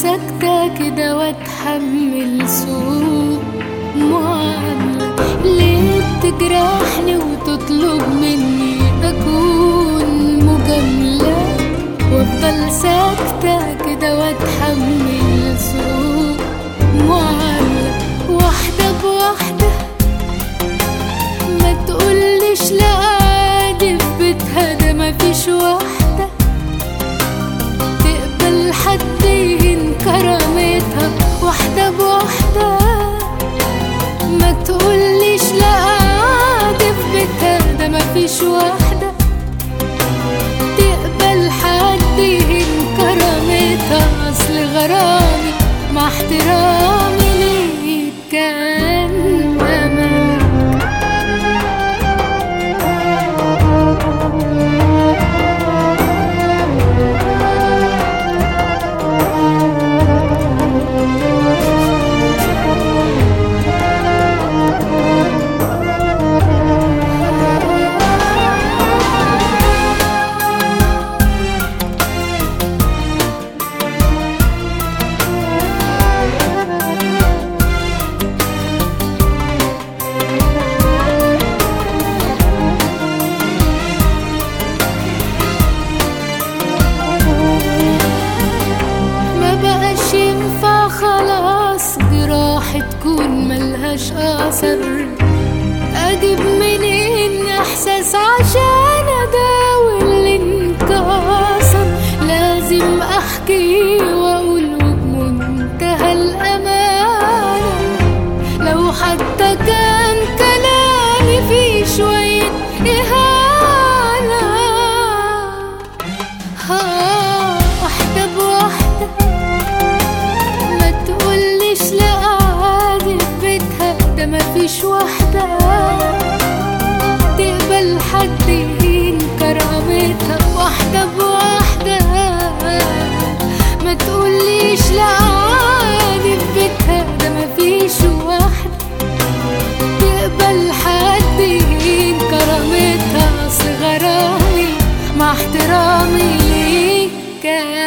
ساكتة كده واتحمل سوء معاملة ليه بتجرحني وتطلب مني أكون مجاملة وافضل ساكتة كده واتحمل سوء معاملة واحدة بواحدة ما تقوليش لا عادي في بيتها ده مفيش واحدة تقبل حد يهين كرامتها واحدة بواحدة ما تقوليش لا عادي في بيتها ده مفيش واحدة تقبل حد يهين كرامتها أصل غرامي مع احترامي ليك كان أمان ما بقاش ينفع خلاص جراح تكون ملهاش اثر اجيب منين احساس عشان اداوي اللي انكسر لازم احكي واقول وبمنتهى الامانه لو حتى كان كلامي فيه شويه اهانه ها واحدة بواحدة ما تقوليش لا عادي في بيتها ده مفيش واحدة تقبل حد يهين كرامتها واحدة بواحدة ما تقوليش لا عادي في بيتها ده مفيش واحدة تقبل حد يهين كرامتها أصل غرامي مع احترامي ليك كان